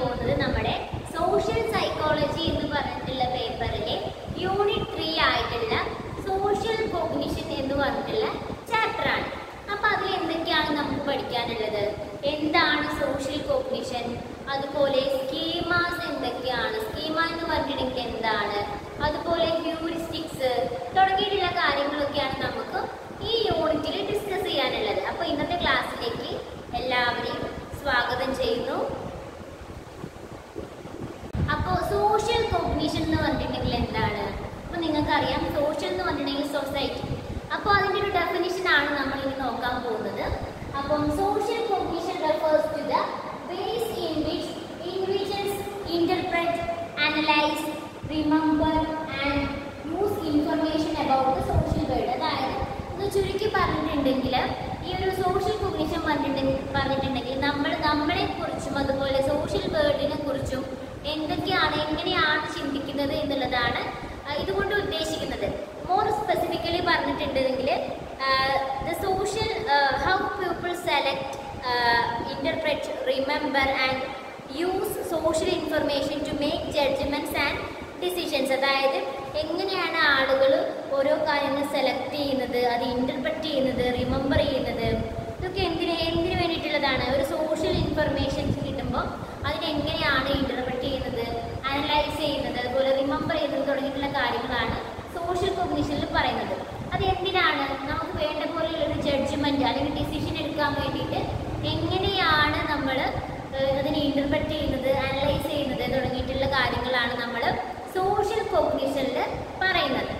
പോകുന്നത് നമ്മുടെ social psychology എന്ന് പറഞ്ഞിട്ടുള്ള പേപ്പറിലെ യൂണിറ്റ് ത്രീ ആയിട്ടുള്ള സോഷ്യൽ കോഗ്നിഷൻ എന്ന് പറഞ്ഞിട്ടുള്ള ചാപ്റ്റർ ആണ് അപ്പൊ അതിൽ എന്തൊക്കെയാണ് നമുക്ക് പഠിക്കാനുള്ളത് എന്താണ് സോഷ്യൽ കോഗ്നിഷൻ അതുപോലെ സ്കീമാസ് എന്തൊക്കെയാണ് സ്കീമ എന്ന് പറഞ്ഞിട്ടുണ്ടെങ്കിൽ എന്താണ് അതുപോലെ ഹ്യൂറിസ്റ്റിക്സ് തുടങ്ങിയിട്ടുള്ള കാര്യങ്ങളൊക്കെയാണ് നമുക്ക് ഈ യൂണിറ്റിൽ ഡിസ്കസ് ചെയ്യാനുള്ളത് അപ്പൊ ഇന്നത്തെ ക്ലാസ്സിലേക്ക് എല്ലാവരെയും സ്വാഗതം ചെയ്യുന്നു അപ്പോൾ സോഷ്യൽ കോഗ്നിഷൻ എന്ന് പറഞ്ഞിട്ടുണ്ടെങ്കിൽ എന്താണ് അപ്പോൾ നിങ്ങൾക്കറിയാം സോഷ്യൽ എന്ന് പറഞ്ഞിട്ടുണ്ടെങ്കിൽ സൊസൈറ്റി അപ്പോൾ അതിൻ്റെ ഒരു ഡെഫിനിഷൻ ആണ് നമ്മൾ ഇനി നോക്കാൻ പോകുന്നത് അപ്പം social cognition refers to the ways in which individuals interpret analyse remember and use information about the social world അതായത് ഇത് ചുരുക്കി പറഞ്ഞിട്ടുണ്ടെങ്കിൽ ഈ ഒരു സോഷ്യൽ കോഗ്നിഷൻ പറഞ്ഞിട്ടുണ്ടെങ്കിൽ പറഞ്ഞിട്ടുണ്ടെങ്കിൽ നമ്മൾ നമ്മളെ കുറിച്ചും അതുപോലെ സോഷ്യൽ വേൾഡിനെ കുറിച്ചും എന്തൊക്കെയാണ് എങ്ങനെയാണ് ചിന്തിക്കുന്നത് എന്നുള്ളതാണ് ആ, ഇതുകൊണ്ട് ഉദ്ദേശിക്കുന്നത് മോർ സ്പെസിഫിക്കലി പറഞ്ഞിട്ടുണ്ടെങ്കിൽ the social how people select interpret remember and use social information to make judgements and decisions അതായത് എങ്ങനെയാണ് ആളുകൾ ഓരോ കാര്യങ്ങൾ സെലക്ട് ചെയ്യുന്നത് അത് ഇന്റർപ്രറ്റ് ചെയ്യുന്നത് റിമെമ്പർ ചെയ്യുന്നത് ഇതൊക്കെ എന്തിന് എന്തിനു വേണ്ടിയിട്ടുള്ളതാണ് ഒരു സോഷ്യൽ ഇൻഫർമേഷൻസ് കിട്ടുമ്പോൾ അതിനെങ്ങനെയാണ് ഇന്റർപ്രറ്റ് ചെയ്യുന്നത് അനലൈസ് ചെയ്യുന്നത് അതുപോലെ റിമെമ്പർ ചെയ്യുന്നത് തുടങ്ങിയിട്ടുള്ള കാര്യങ്ങളാണ് സോഷ്യൽ കോഗ്നിഷനിൽ പറയുന്നത് അത് എന്തിനാണ് നമുക്ക് വേണ്ട പോലെയുള്ള ഒരു ജഡ്ജ്മെന്റ് അല്ലെങ്കിൽ ഡിസിഷൻ എടുക്കാൻ വേണ്ടിയിട്ട് എങ്ങനെയാണ് നമ്മൾ അതിനെ ഇന്റർപ്രറ്റ് ചെയ്യുന്നത് അനലൈസ് ചെയ്യുന്നത് തുടങ്ങിയിട്ടുള്ള കാര്യങ്ങളാണ് നമ്മൾ സോഷ്യൽ കോഗ്നിഷനിൽ പറയുന്നത്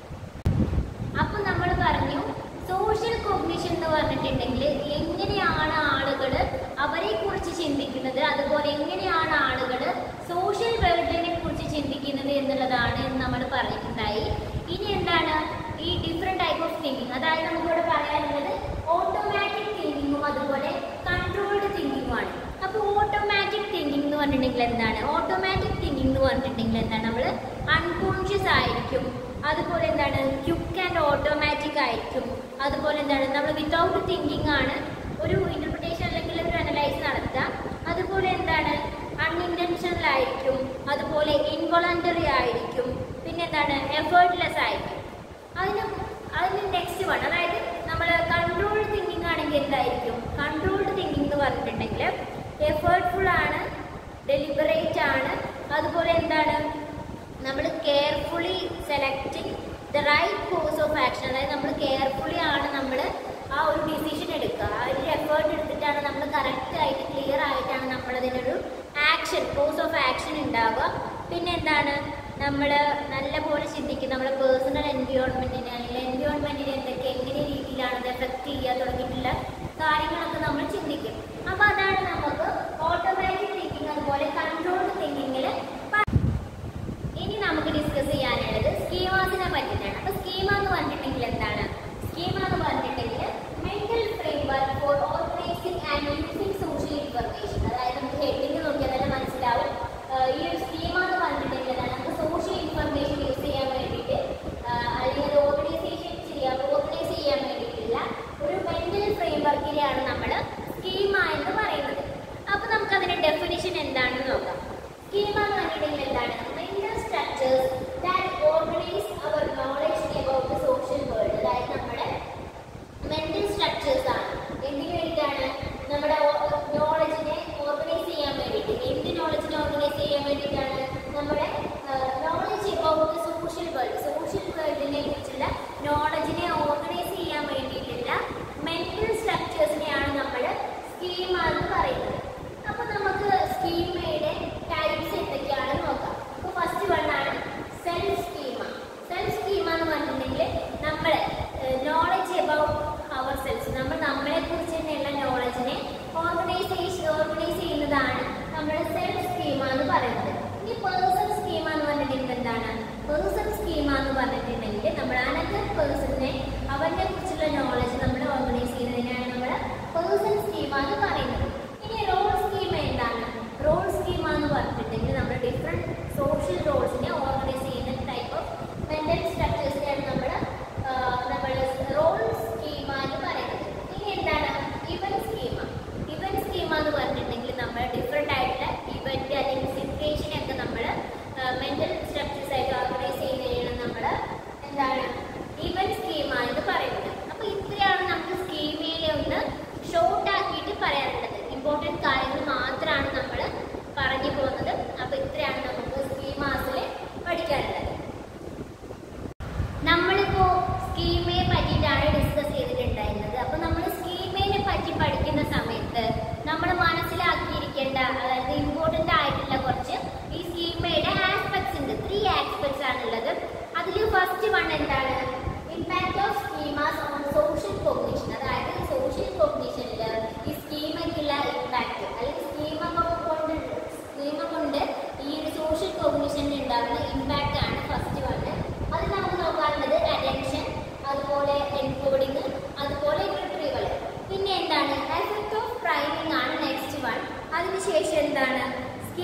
അപ്പൊ നമ്മൾ പറഞ്ഞു സോഷ്യൽ കോഗ്നിഷൻ എന്ന് പറഞ്ഞിട്ടുണ്ടെങ്കിൽ എങ്ങനെയാണ് ആളുകൾ അവരെ കുറിച്ച് ചിന്തിക്കുന്നത് അതുപോലെ എങ്ങനെയാണ് ആളുകൾ സോഷ്യൽ വേൾഡിനെ കുറിച്ച് ചിന്തിക്കുന്നത് എന്നുള്ളതാണ് എന്ന് നമ്മൾ പറഞ്ഞിട്ടുണ്ടായി ഇനി എന്താണ് ഈ ഡിഫറെന്റ് ടൈപ്പ് ഓഫ് തിങ്കിങ് അതായത് നമുക്കിവിടെ പറയാനുള്ളത് ഓട്ടോമാറ്റിക് തിങ്കിങ്ങും അതുപോലെ കൺട്രോൾഡ് തിങ്കിങ്ങുമാണ് അപ്പോൾ ഓട്ടോമാറ്റിക് തിങ്കിങ് എന്ന് പറഞ്ഞിട്ടുണ്ടെങ്കിൽ എന്താണ് ഓട്ടോമാറ്റിക് തിങ്കിങ് എന്ന് പറഞ്ഞിട്ടുണ്ടെങ്കിൽ എന്താണ് നമ്മൾ അൺകോൺഷ്യസ് ആയിരിക്കും അതുപോലെ എന്താണ് ക്യുക്ക് ആൻഡ് ഓട്ടോമാറ്റിക് ആയിരിക്കും അതുപോലെ എന്താണ് നമ്മൾ വിത്തൗട്ട് തിങ്കിങ് ആണ് ഒരു ഇന്റർപ്രിട്ടേഷൻ അല്ലെങ്കിൽ ഒരു അനലൈസ് നടത്തുക അതുപോലെ എന്താണ് അൺഇൻറ്റൻഷണൽ ആയിരിക്കും അതുപോലെ ഇൻവോളണ്ടറി ആയിരിക്കും പിന്നെ എന്താണ് എഫേർട്ട്ലെസ് ആയിരിക്കും അതിന് അതിന് നെക്സ്റ്റ് വൺ അതായത് നമ്മൾ കൺട്രോൾഡ് തിങ്കിങ് ആണെങ്കിൽ എന്തായിരിക്കും കൺട്രോൾഡ് തിങ്കിങ് എന്ന് പറഞ്ഞിട്ടുണ്ടെങ്കിൽ എഫേർട്ട്ഫുൾ ആണ് ഡെലിബറേറ്റ് ആണ് അതുപോലെ എന്താണ് നമ്മൾ carefully selecting the right course of action അതായത് നമ്മൾ കെയർഫുള്ളി ആണ് നമ്മൾ ആ ഒരു ഡിസിഷൻ എടുക്കുക ആ ഒരു എഫേർട്ട് എടുത്തിട്ടാണ് നമ്മൾ കറക്റ്റ് ആയിട്ട് ക്ലിയർ ആയിട്ടാണ് നമ്മൾ അതിനൊരു ആക്ഷൻ കോഴ്സ് ഓഫ് ആക്ഷൻ ഉണ്ടാവുക പിന്നെ എന്താണ് നമ്മൾ നല്ലപോലെ ചിന്തിക്കും നമ്മുടെ പേഴ്സണൽ എൻവിയോൺമെന്റിനെ അല്ലെങ്കിൽ എൻവിയോൺമെന്റിനെ എന്തൊക്കെ എങ്ങനെ രീതിയിലാണ് അത് എഫക്ട് ചെയ്യുക തുടങ്ങിയിട്ടുള്ള കാര്യങ്ങളൊക്കെ നമ്മൾ ചിന്തിക്കും അപ്പൊ അതാണ് നമുക്ക് ഓട്ടോമാറ്റിക് തിങ്കിങ് അതുപോലെ കൺട്രോൾഡ് തിങ്കിങ്ങിൽ ഇനി നമുക്ക് ഡിസ്കസ് ചെയ്യാനുള്ളത് സ്കീമാസിനെ പറ്റിയിട്ടാണ് അപ്പൊ സ്കീമ എന്ന് പറഞ്ഞിട്ടുണ്ടെങ്കിൽ എന്താണ് സ്കീമ എന്ന് പറഞ്ഞിട്ടുണ്ടെങ്കിൽ mental framework for organising and using social information അതായത് നമുക്ക് ഹെഡിങ് നോക്കിയാൽ തന്നെ മനസ്സിലാവും ആഹ് ഈ ഒരു സ്കീമ എന്ന് പറഞ്ഞിട്ടുണ്ടെങ്കിൽ എന്താണ് നമുക്ക് സോഷ്യൽ ഇൻഫർമേഷൻ യൂസ് ചെയ്യാൻ വേണ്ടിയിട്ട് ആഹ് അല്ലെങ്കിൽ അത് ഓർഗനൈസേഷൻ ചെയ്യാൻ ഓർഗനൈസ് ചെയ്യാൻ വേണ്ടിയിട്ടുള്ള ഒരു മെന്റൽ ഫ്രെയിംവർക്കിനെയാണ് നമ്മൾ സ്കീമ എന്ന് പറയുന്നത് അപ്പൊ നമുക്ക് അതിന്റെ ഡെഫിനിഷൻ എന്താണെന്ന് നോക്കാം സ്കീമ എന്ന് പറഞ്ഞിട്ടുണ്ടെങ്കിൽ എന്താണ് mental structures that organise our knowledge about the social world അതായത് നമ്മുടെ മെന്റൽ സ്ട്രക്ചേഴ്സ് ആണ് എന്തിനു വേണ്ടിയിട്ടാണ് നമ്മുടെ നോളജിനെ ഓർഗനൈസ് ചെയ്യാൻ വേണ്ടിയിട്ട് എന്ത് നോളജിനെ ഓർഗനൈസ് ചെയ്യാൻ വേണ്ടിയിട്ടാണ് നമ്മുടെ knowledge about the social world social വേൾഡിനെ കുറിച്ചുള്ള നോളജിനെ ഓർഗനൈസ് ചെയ്യാൻ വേണ്ടിയിട്ടുള്ള മെന്റൽ സ്ട്രക്ചേഴ്സിനെയാണ് നമ്മൾ സ്കീമ എന്ന് പറയുന്നത് അപ്പൊ നമുക്ക് സ്കീമയുടെ ടൈപ്സ് എന്തൊക്കെയാണെന്ന് നോക്കാം അപ്പൊ ഫസ്റ്റ് വൺ ആണ് സെൽഫ് സ്കീമ സെൽഫ് സ്കീമ എന്ന് പറഞ്ഞിട്ടുണ്ടെങ്കിൽ നമ്മൾ നോളജ് അബൌട്ട് അവർ സെൽസ് നമ്മൾ നമ്മളെ കുറിച്ച് തന്നെയുള്ള നോളജിനെ ഓർഗനൈസേഷൻ ഓർഗനൈസ് ചെയ്യുന്നതാണ് നമ്മുടെ സെൽഫ് സ്കീമ എന്ന് പറയുന്നത് ഇനി പേഴ്സൺ സ്കീമ എന്ന് പറഞ്ഞിട്ടുണ്ടെങ്കിൽ എന്താണ് പേഴ്സൺ സ്കീമ എന്ന് പറഞ്ഞിട്ടുണ്ടെങ്കിൽ നമ്മൾ അനദർ പേഴ്സണിനെ അവരുടെ കുറിച്ചുള്ള നോളജ് നമ്മൾ ഓർഗനൈസ് ചെയ്യുന്നതിനാണ് നമ്മൾ പേഴ്സൺ സ്കീമ എന്ന് പറയുന്നത് ഇനി റോൾ സ്കീമ എന്താണ് റോൾ സ്കീമ എന്ന് പറഞ്ഞിട്ടുണ്ടെങ്കിൽ നമ്മൾ ഡിഫറെന്റ് സോഷ്യൽ റോൾസിനെ ഓർഗനൈസ് ചെയ്യുന്ന ടൈപ്പ് ഓഫ് മെന്റൽ സ്ട്രക്ചേഴ്സിനെയാണ് നമ്മൾ നമ്മൾ റോൾ സ്കീമ എന്ന് പറയുന്നത് ഇനി എന്താണ് ഇവന്റ് സ്കീമ ഇവന്റ് സ്കീമ എന്ന് പറഞ്ഞിട്ടുണ്ടെങ്കിൽ നമ്മൾ ഡിഫറെന്റ് ആയിട്ടുള്ള ഇവന്റ്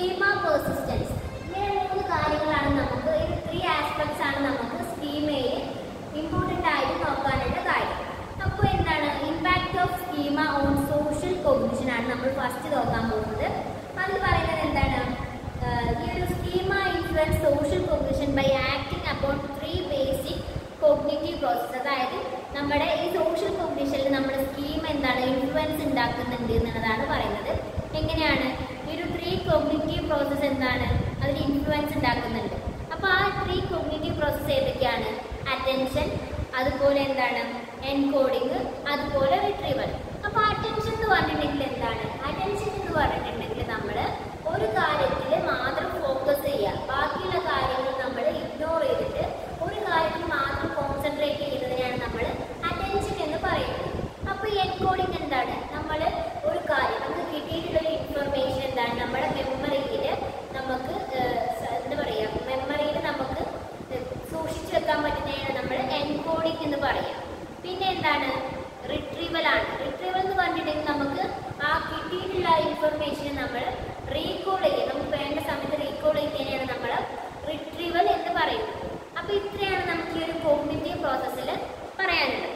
സ്കീമ പെർസിസ്റ്റൻസ് ഇങ്ങനെ മൂന്ന് കാര്യങ്ങളാണ് നമുക്ക് ഈ ത്രീ ആസ്പെക്ട്സ് ആണ് നമുക്ക് സ്കീമയിൽ ഇമ്പോർട്ടൻ്റ് ആയിട്ട് നോക്കാനുള്ള കാര്യം അപ്പോൾ എന്താണ് impact of schema on social cognition ആണ് നമ്മൾ ഫസ്റ്റ് നോക്കാൻ പോകുന്നത് അതിൽ പറയുന്നത് എന്താണ് ആഹ് ഈ ഒരു schema influence social cognition by acting upon three basic cognitive process അതായത് നമ്മുടെ ഈ സോഷ്യൽ കോഗ്നിഷനിൽ നമ്മുടെ സ്കീം എന്താണ് ഇൻഫ്ലുവൻസ് ഉണ്ടാക്കുന്നുണ്ട് എന്നുള്ളതാണ് പറയുന്നത് എങ്ങനെയാണ് ഈ ഒരു ത്രീ കോഗ്നിറ്റീവ് പ്രോസസ് എന്താണ് അതിൽ ഇൻഫ്ലുവൻസ് ഉണ്ടാക്കുന്നുണ്ട് അപ്പോൾ ആ ത്രീ കോഗ്നിറ്റീവ് പ്രോസസ് ഏതൊക്കെയാണ് അറ്റൻഷൻ അതുപോലെ എന്താണ് എൻകോഡിങ് അതുപോലെ റിട്രീവൽ അപ്പോൾ അറ്റൻഷൻ എന്ന് പറഞ്ഞിട്ടുണ്ടെങ്കിൽ എന്താണ് അറ്റൻഷൻ എന്ന് പറഞ്ഞിട്ടുണ്ടെങ്കിൽ നമ്മൾ ഒരു കാര്യത്തിൽ മാത്രം ഫോക്കസ് ചെയ്യുക ബാക്കിയുള്ള കാര്യങ്ങൾ നമ്മൾ ഇഗ്നോർ ചെയ്തിട്ട് ഒരു കാര്യത്തിൽ മാത്രം കോൺസെൻട്രേറ്റ് ചെയ്യുന്നതിനാണ് നമ്മൾ അറ്റൻഷൻ എന്ന് പറയുന്നത് അപ്പോൾ ഈ എൻകോഡിങ് എന്താണ് നമ്മൾ ഒരു കാര്യം നമുക്ക് കിട്ടിയിട്ടുള്ള ഒരു ഇൻഫർമേഷൻ എന്താണ് നമ്മുടെ മെമ്മറിയിൽ നമുക്ക് ഏഹ്, സ- എന്താ പറയുക മെമ്മറിയിൽ നമുക്ക് സൂക്ഷിച്ചു വെക്കാൻ പറ്റുന്നതാണ് നമ്മൾ എൻകോഡിംഗ് എന്ന് പറയാം പിന്നെ എന്താണ് റിട്രീവൽ ആണ് റിട്രീവൽ എന്ന് പറഞ്ഞിട്ടുണ്ടെങ്കിൽ നമുക്ക് ആ കിട്ടിയിട്ടുള്ള ഇൻഫർമേഷൻ നമ്മൾ റീകോൾ ചെയ്യുക നമുക്ക് വേണ്ട സമയത്ത് റീകോൾ ചെയ്യുന്നതിനെയാണ് നമ്മൾ റിട്രീവൽ എന്ന് പറയുന്നത് അപ്പൊ ഇത്രയാണ് നമുക്ക് ഈ ഒരു കോഗ്നിറ്റീവ് പ്രോസസ്സിൽ പറയാനുള്ളത്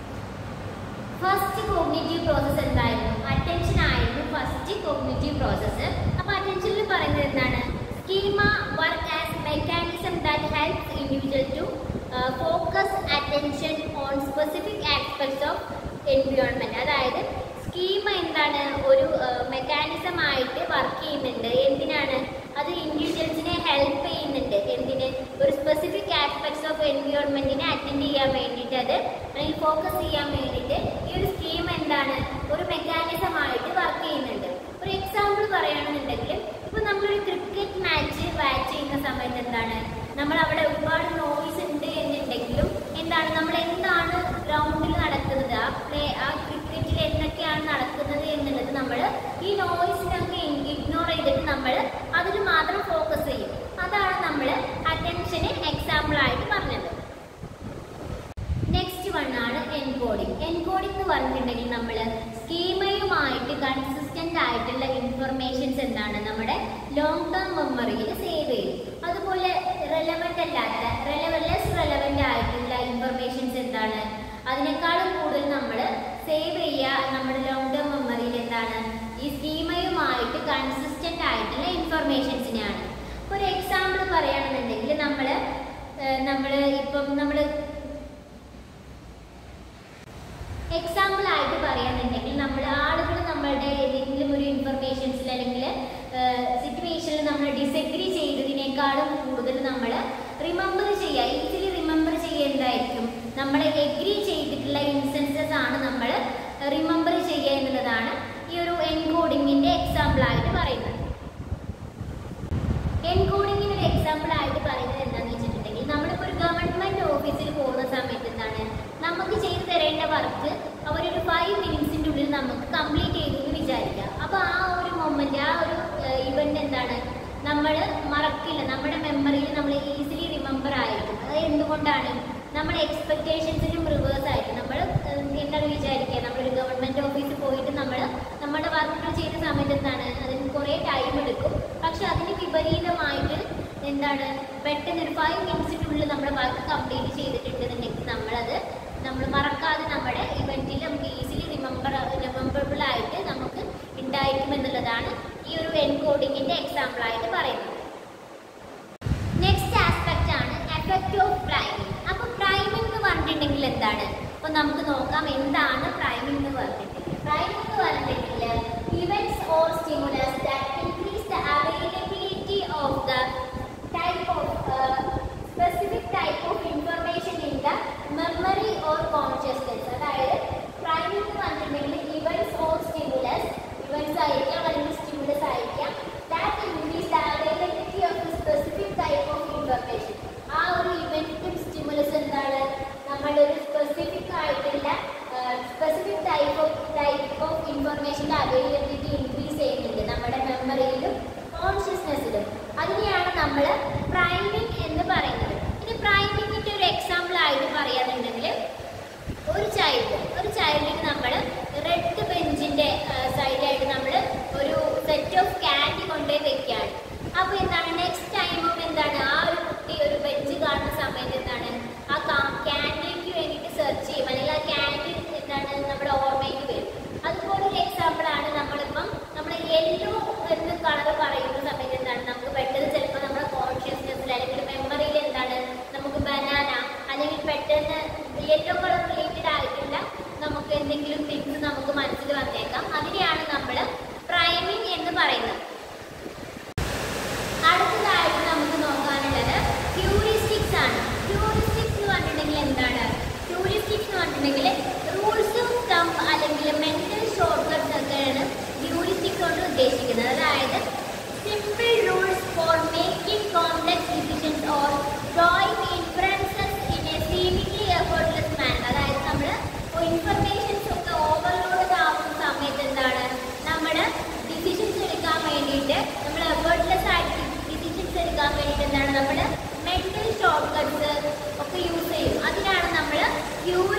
ഫസ്റ്റ് കോഗ്നിറ്റീവ് പ്രോസസ്സ് എന്തായിരുന്നു അറ്റൻഷൻ ആയിരുന്നു ഫസ്റ്റ് കോഗ്നിറ്റീവ് പ്രോസസ്സ് അപ്പൊ അറ്റൻഷനിൽ പറയുന്നത് എന്താണ് schema work as mechanism that helps individual to focus attention on specific aspects of environment അതായത് സ്കീമ എന്താണ് ഒരു മെക്കാനിസം ആയിട്ട് വർക്ക് ചെയ്യുന്നുണ്ട് എന്തിനാണ് അത് ഇൻഡിവിജ്വൽസിനെ ഹെൽപ്പ് ചെയ്യുന്നുണ്ട് എന്തിന് ഒരു സ്പെസിഫിക് ആസ്പെക്ട്സ് ഓഫ് എൻവിയോൺമെന്റിനെ അറ്റൻഡ് ചെയ്യാൻ വേണ്ടിയിട്ട് അത് അല്ലെങ്കിൽ ഫോക്കസ് ചെയ്യാൻ വേണ്ടിയിട്ട് ഈ ഒരു സ്കീം എന്താണ് ഒരു മെക്കാനിസം ആയിട്ട് വർക്ക് ചെയ്യുന്നുണ്ട് ഒരു എക്സാമ്പിൾ പറയുകയാണെന്നുണ്ടെങ്കിൽ ഇപ്പൊ നമ്മളൊരു ക്രിക്കറ്റ് മാച്ച് വാച്ച് ചെയ്യുന്ന സമയത്ത് എന്താണ് നമ്മൾ അവിടെ ഒരുപാട് നോയ്സ് ഉണ്ട് എന്നുണ്ടെങ്കിലും എന്താണ് നമ്മൾ എന്താണ് ഗ്രൗണ്ടിൽ നടക്കുന്നത് ആ പ്ലേ ആ ക്രിക്കറ്റിൽ എന്തൊക്കെയാണ് നടക്കുന്നത് എന്നുള്ളത് നമ്മൾ ഈ നോയ്സിനൊക്കെ ഇഗ്നോർ ചെയ്തിട്ട് നമ്മൾ അതിൽ മാത്രം ഫോക്കസ് ചെയ്യും അതാണ് നമ്മൾ അറ്റൻഷന് എക്സാമ്പിൾ ആയിട്ട് പറഞ്ഞത് നെക്സ്റ്റ് വൺ ആണ് എൻകോഡിംഗ് എൻകോഡിംഗ് എന്ന് പറഞ്ഞിട്ടുണ്ടെങ്കിൽ നമ്മൾ സ്കീമയുമായിട്ട് കൺസിസ്റ്റന്റ് ആയിട്ടുള്ള ഇൻഫർമേഷൻസ് എന്താണ് നമ്മുടെ ലോങ് ടേം മെമ്മറിയിൽ സേവ് ചെയ്യും അതുപോലെ റെലവെന്റ് അല്ലാത്ത ലെസ് റെലവെന്റ് ആയിട്ടുള്ള ഇൻഫർമേഷൻസ് എന്താണ് അതിനേക്കാളും കൂടുതൽ നമ്മൾ സേവ് ചെയ്യുക നമ്മുടെ ലോങ് ടേം മെമ്മറിയിൽ എന്താണ് ഈ സ്കീമയുമായിട്ട് കൺസിസ്റ്റന്റ് ആയിട്ടുള്ള ഇൻഫർമേഷൻസിനെയാണ് ഒരു എക്സാമ്പിൾ പറയുകയാണെന്നുണ്ടെങ്കിൽ നമ്മൾ നമ്മൾ ഇപ്പം നമ്മൾ എക്സാമ്പിൾ ആയിട്ട് പറയാന്നുണ്ടെങ്കിൽ നമ്മൾ ആളുകൾ നമ്മളുടെ ഏതെങ്കിലും ഒരു ഇൻഫർമേഷൻസിൽ അല്ലെങ്കിൽ സിറ്റുവേഷനിൽ നമ്മൾ ഡിസഗ്രി ചെയ്തതിനേക്കാളും കൂടുതൽ നമ്മൾ റിമെമ്പർ ചെയ്യുക ഈസിലി റിമെമ്പർ ചെയ്യുന്നതായിരിക്കും നമ്മൾ എഗ്രി ചെയ്തിട്ടുള്ള ഇൻസ്റ്റൻസസ് ആണ് നമ്മൾ റിമെമ്പർ ചെയ്യുക എന്നുള്ളതാണ് ഈ ഒരു എൻകോഡിങ്ങിന്റെ എക്സാമ്പിൾ ആയിട്ട് പറയുന്നത് എൻകോഡിങ്ങിന് ഒരു എക്സാമ്പിൾ ആയിട്ട് പറയുന്നത് എന്താണെന്ന് വെച്ചിട്ടുണ്ടെങ്കിൽ നമ്മളിപ്പോൾ ഒരു ഗവൺമെന്റ് ഓഫീസിൽ പോകുന്ന സമയത്ത് എന്താണ് നമുക്ക് ചെയ്തു തരേണ്ട വർക്ക് അവരൊരു ഫൈവ് മിനിറ്റ്സിൻ്റെ ഉള്ളിൽ നമുക്ക് കംപ്ലീറ്റ് ചെയ്തു എന്ന് വിചാരിക്കുക അപ്പോൾ ആ ഒരു മൊമെന്റ് ആ ഒരു ഇവന്റ് എന്താണ് നമ്മൾ മറക്കില്ല നമ്മുടെ മെമ്മറിയിൽ നമ്മൾ ഈസിലി റിമെമ്പർ ആയിരിക്കും അത് എന്തുകൊണ്ടാണ് നമ്മുടെ എക്സ്പെക്ടേഷൻസിനും റിവേഴ്സ് ആയിരിക്കും നമ്മൾ എന്താണ് വിചാരിക്കുക നമ്മളൊരു ഗവൺമെന്റ് ഓഫീസിൽ പോയിട്ട് നമ്മൾ നമ്മുടെ വർക്കുകൾ ചെയ്യുന്ന സമയത്ത് എന്താണ് അതിന് കുറേ ടൈം എടുക്കും പക്ഷെ അതിന് വിപരീതമായിട്ട് എന്താണ് പെട്ടെന്ന് ഒരു ഫൈവ് മിനിറ്റ്സിനുള്ളിൽ നമ്മുടെ വർക്ക് കംപ്ലീറ്റ് ചെയ്തിട്ടുണ്ടെന്നുണ്ടെങ്കിൽ നമ്മളത് നമ്മൾ മറക്കാതെ നമ്മുടെ ഇവന്റിൽ നമുക്ക് ഈസിലി റിമെമ്പർ റിമെമ്പറബിൾ ആയിട്ട് നമുക്ക് ഉണ്ടായിരിക്കും എന്നുള്ളതാണ് ഈ ഒരു എൻകോഡിങ്ങിന്റെ എക്സാമ്പിൾ ആയിട്ട് പറയുന്നത് നെക്സ്റ്റ് ആസ്പെക്റ്റ് ആണ് എഫക്റ്റ് ഓഫ് പ്രൈമിംഗ് അപ്പൊ പ്രൈമിംഗ് എന്ന് പറഞ്ഞിട്ടുണ്ടെങ്കിൽ എന്താണ് അപ്പൊ നമുക്ക് നോക്കാം എന്താണ് പ്രൈമിംഗ് എന്ന് പറഞ്ഞിട്ടുണ്ടെങ്കിൽ പ്രൈമിംഗ് എന്ന് പറഞ്ഞിട്ടുണ്ടെങ്കിൽ events or stimulus that increase the availability of the type of specific type of information in the memory or consciousness അതായത് പ്രൈമിംഗ് എന്ന് പറഞ്ഞിട്ടുണ്ടെങ്കിൽ ഇവന്റ്സ് ഓർ സ്റ്റിമുലസ് ഇവന്റ്സ് ആയിരിക്കാം അല്ലെങ്കിൽ സ്റ്റിമുലസ് ആയിരിക്കാം that increase the availability of the specific type of information ആ ഒരു ഇവന്റും stimulus എന്താണ് നമ്മുടെ ഒരു സ്പെസിഫിക് ആയിട്ടുള്ള specific type of type of ഇൻഫർമേഷൻ്റെ അവൈലബിലിറ്റി ഇൻക്രീസ് ചെയ്യുന്നുണ്ട് നമ്മുടെ മെമ്മറിയിലും കോൺഷ്യസ്നെസ്സിലും അതിനെയാണ് നമ്മൾ പ്രൈമിംഗ് എന്ന് പറയുന്നത് ഇനി പ്രൈമിങ്ങിൻ്റെ ഒരു എക്സാമ്പിൾ ആയിട്ട് പറയാന്നുണ്ടെങ്കിൽ ഒരു ചൈൽഡ് ഒരു ചൈൽഡിന് നമ്മൾ റെഡ് ബെഞ്ചിന്റെ സൈഡിലായിട്ട് നമ്മൾ ഒരു സെറ്റ് ഓഫ് ക്യാൻഡി കൊണ്ടുപോയി വെക്കുകയാണ് എഫേർട്ട്ലെസ് മാനർ അതായത് നമ്മൾ ഇൻഫർമേഷൻസ് ഒക്കെ ഓവർലോഡ് ആവുന്ന സമയത്ത് എന്താണ് നമ്മൾ ഡിസിഷൻസ് എടുക്കാൻ വേണ്ടിയിട്ട് നമ്മൾ എഫേർട്ട്ലെസ് ആയിട്ട് ഡിസിഷൻസ് എടുക്കാൻ വേണ്ടിയിട്ട് എന്താണ് നമ്മൾ മെന്റൽ ഷോർട്ട് കട്ട്സ് ഒക്കെ യൂസ് ചെയ്യും അതിനാണ് നമ്മൾ ക്യൂ